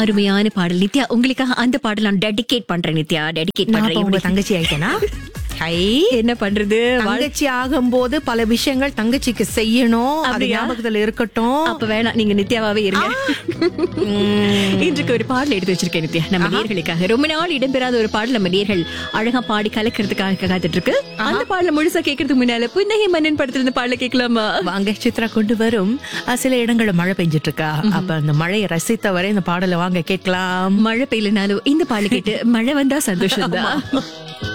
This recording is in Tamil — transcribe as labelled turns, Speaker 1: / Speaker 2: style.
Speaker 1: அருமையான பாடல் நித்யா உங்களுக்காக அந்த பாடல் நான் டெடிகேட் பண்றேன் நித்யா டெடிகேட்
Speaker 2: நான் அப்ப
Speaker 1: பண்றேன்
Speaker 2: உங்க
Speaker 1: இப்படி-
Speaker 2: தங்கச்சி ஆயிட்டேனா ஹை
Speaker 1: என்ன பண்றது வாழ்-
Speaker 2: தங்கச்சி ஆகும்போது பல விஷயங்கள் தங்கச்சிக்கு செய்யணும் அது
Speaker 1: அப்படியா?
Speaker 2: ஞாபகத்துல இருக்கட்டும்
Speaker 1: அப்ப வேணாம் நீங்க நித்யாவாவே இருங்க இன்றைக்கு ஒரு பாடல் எடுத்து வச்சிருக்கேன் நித்யா நம்ம நேர்களுக்காக ரொம்ப நாள் இடம்பெறாத ஒரு பாடல் நம்ம நேர்கள் அழகா பாடி கலக்கிறதுக்காக காத்துட்டு இருக்கு அந்த பாடல முழுசா கேட்கறதுக்கு முன்னால புன்னகை மன்னன் படத்துல இந்த பாடல கேட்கலாமா
Speaker 2: வாங்க சித்ரா கொண்டு வரும் அஹ், சில இடங்கள்ல மழை பெஞ்சிட்டு இருக்கா அப்ப அந்த மழையை ரசித்தவரை இந்த பாடலை வாங்க கேட்கலாம்
Speaker 1: மழை பெய்யலனாலும் இந்த பாடல கேட்டு மழை வந்தா சந்தோஷம் தான்